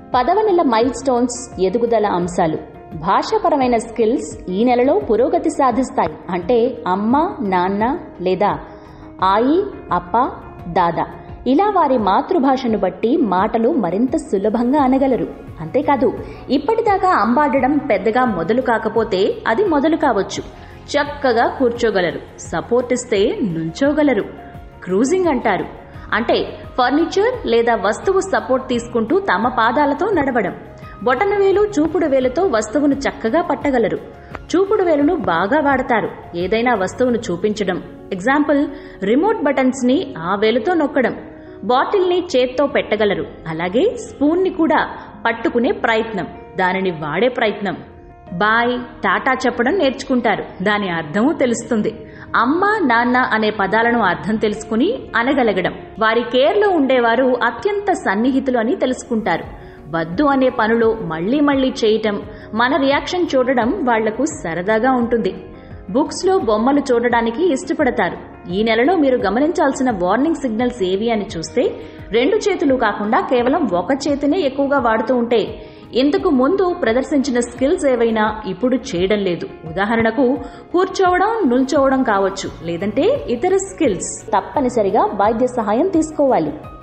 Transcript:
పదవ నెల mile stones ఎదుగుదల అంశాలు భాషాపరమైన స్కిల్స్ ఈ నెలలో పురోగతి సాధిస్తాయి అంటే అమ్మ నాన్న లేదా ఆయి అప్ప దాదా ఇలా వారి మాతృభాషను బట్టి మాటలు మరింత సులభంగా అనగలరు అంతేకాదు ఇప్పటిదాకా అంబాడడం పెద్దగా మొదలు కాకపోతే అది మొదలు కావచ్చు చక్కగా కూర్చోగలరు సపోర్ట్ ఇస్తే నుంచోగలరు క్రూజింగ్ అంటారు అంటే ఫర్నిచర్ లేదా వస్తువు సపోర్ట్ తీసుకుంటూ తమ పాదాలతో నడవడం బొటన వేలు చూపుడు వేలుతో వస్తువును చక్కగా పట్టగలరు చూపుడు వేలును బాగా వాడతారు ఏదైనా వస్తువును చూపించడం ఎగ్జాంపుల్ రిమోట్ బటన్స్ ని ఆ వేలుతో నొక్కడం బాటిల్ ని చేత్తో పెట్టగలరు అలాగే స్పూన్ ని కూడా పట్టుకునే ప్రయత్నం దానిని వాడే ప్రయత్నం బాయ్ టాటా చెప్పడం నేర్చుకుంటారు దాని అర్థమూ తెలుస్తుంది అమ్మ నాన్న అనే పదాలను అర్థం తెలుసుకుని అనగలగడం వారి కేర్లో ఉండేవారు అత్యంత సన్నిహితులు అని తెలుసుకుంటారు వద్దు అనే పనులు మళ్లీ మళ్లీ చేయటం మన రియాక్షన్ చూడడం వాళ్లకు సరదాగా ఉంటుంది బుక్స్ లో బొమ్మలు చూడడానికి ఇష్టపడతారు ఈ నెలలో మీరు గమనించాల్సిన వార్నింగ్ సిగ్నల్స్ ఏవి అని చూస్తే రెండు చేతులు కాకుండా కేవలం ఒక చేతినే ఎక్కువగా వాడుతూ ఉంటే ఇంతకు ముందు ప్రదర్శించిన స్కిల్స్ ఏవైనా ఇప్పుడు చేయడం లేదు ఉదాహరణకు కూర్చోవడం నుంచోవడం కావచ్చు లేదంటే ఇతర స్కిల్స్ తప్పనిసరిగా వైద్య సహాయం తీసుకోవాలి